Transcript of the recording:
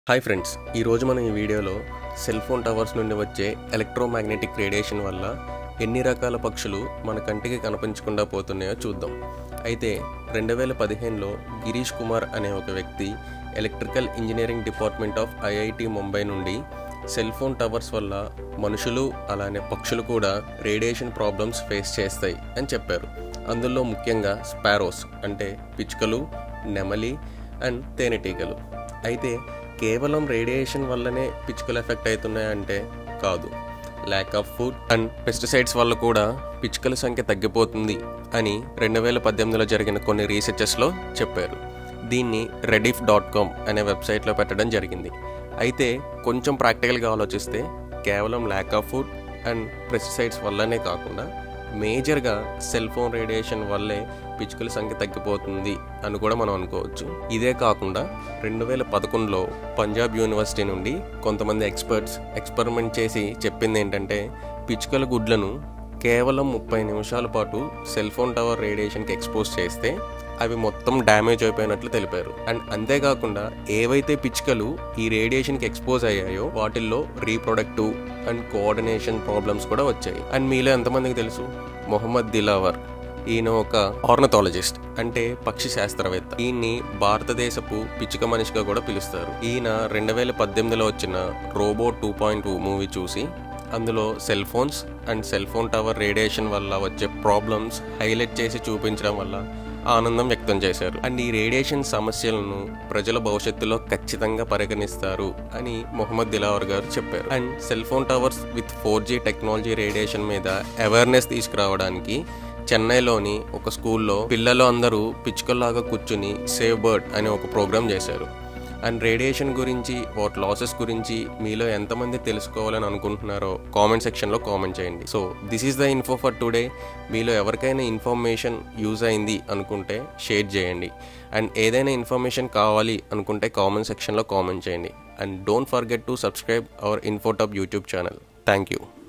hi friends ఈరోజు మనం ఈ వీడియోలో సెల్ ఫోన్ టవర్స్ నుండి వచ్చే ఎలక్ట్రోమాగ్నెటిక్ రేడియేషన్ వల్ల ఎన్ని రకాల పక్షులు మన కంటికి కనిపించకుండా పోతున్నాయో చూద్దాం అయితే రెండు వేల పదిహేనులో గిరీష్ కుమార్ అనే ఒక వ్యక్తి electrical engineering department of IIT Mumbai నుండి సెల్ ఫోన్ టవర్స్ వల్ల మనుషులు అలానే పక్షులు కూడా రేడియేషన్ ప్రాబ్లమ్స్ ఫేస్ చేస్తాయి అని చెప్పారు అందులో ముఖ్యంగా స్పారోస్ అంటే పిచ్చుకలు నెమలి అండ్ తేనెటీగలు అయితే కేవలం రేడియేషన్ వల్లనే పిచ్చుకలు ఎఫెక్ట్ అవుతున్నాయంటే కాదు lack of food and pesticides వల్ల కూడా పిచ్చుకల సంఖ్య తగ్గిపోతుంది అని రెండు వేల పద్దెనిమిదిలో జరిగిన కొన్ని రీసెర్చెస్లో చెప్పారు దీన్ని రెడిఫ్ డాట్ కామ్ అనే వెబ్సైట్లో పెట్టడం జరిగింది అయితే కొంచెం ప్రాక్టికల్గా ఆలోచిస్తే కేవలం lack of food and pesticides వల్లనే కాకుండా మేజర్గా సెల్ ఫోన్ రేడియేషన్ వల్లే పిచ్చుకల సంఖ్య తగ్గిపోతుంది అని కూడా మనం అనుకోవచ్చు ఇదే కాకుండా రెండు వేల పదకొండులో పంజాబ్ యూనివర్సిటీ నుండి కొంతమంది ఎక్స్పర్ట్స్ ఎక్స్పెరిమెంట్ చేసి చెప్పింది ఏంటంటే పిచ్చుకల గుడ్లను కేవలం ముప్పై నిమిషాల పాటు సెల్ ఫోన్ టవర్ రేడియేషన్కి ఎక్స్పోజ్ చేస్తే అవి మొత్తం డ్యామేజ్ అయిపోయినట్లు తెలిపారు అండ్ అంతేకాకుండా ఏవైతే పిచ్చుకలు ఈ రేడియేషన్కి ఎక్స్పోజ్ అయ్యాయో వాటిల్లో రీప్రొడక్టివ్ అండ్ కోఆర్డినేషన్ ప్రాబ్లమ్స్ కూడా వచ్చాయి అండ్ మీలో ఎంతమందికి తెలుసు మొహమ్మద్ దిలావర్ ఈయన ఒక ఆర్నథాలజిస్ట్ అంటే పక్షి శాస్త్రవేత్త ఈయన్ని భారతదేశపు పిచ్చుక మనిషిగా కూడా పిలుస్తారు ఈయన రెండు వేల పద్దెనిమిదిలో వచ్చిన Robo two point two movie చూసి అందులో cell phones and cell phone tower radiation వల్ల వచ్చే ప్రాబ్లమ్స్ హైలైట్ చేసి చూపించడం వల్ల ఆనందం వ్యక్తం చేశారు అండ్ ఈ రేడియేషన్ సమస్యలను ప్రజల భవిష్యత్తులో ఖచ్చితంగా పరిగణిస్తారు అని మొహమ్మద్ దిలావర్ గారు చెప్పారు and cell phone towers with four G technology radiation మీద అవేర్నెస్ తీసుకురావడానికి చెన్నైలోని ఒక స్కూల్లో పిల్లలు అందరూ పిచ్చుకల్లాగా కూర్చుని సేవ్ బర్డ్ అనే ఒక ప్రోగ్రామ్ చేశారు అండ్ రేడియేషన్ గురించి వాటి లాసెస్ గురించి మీలో ఎంతమంది తెలుసుకోవాలని అనుకుంటున్నారో కామెంట్ సెక్షన్లో కామెంట్ చేయండి so this is the info for today మీలో ఎవరికైనా ఇన్ఫర్మేషన్ యూజ్ అయింది అనుకుంటే షేర్ చేయండి అండ్ ఏదైనా ఇన్ఫర్మేషన్ కావాలి అనుకుంటే కామెంట్ సెక్షన్లో కామెంట్ చేయండి and don't forget to subscribe our info top YouTube channel thank you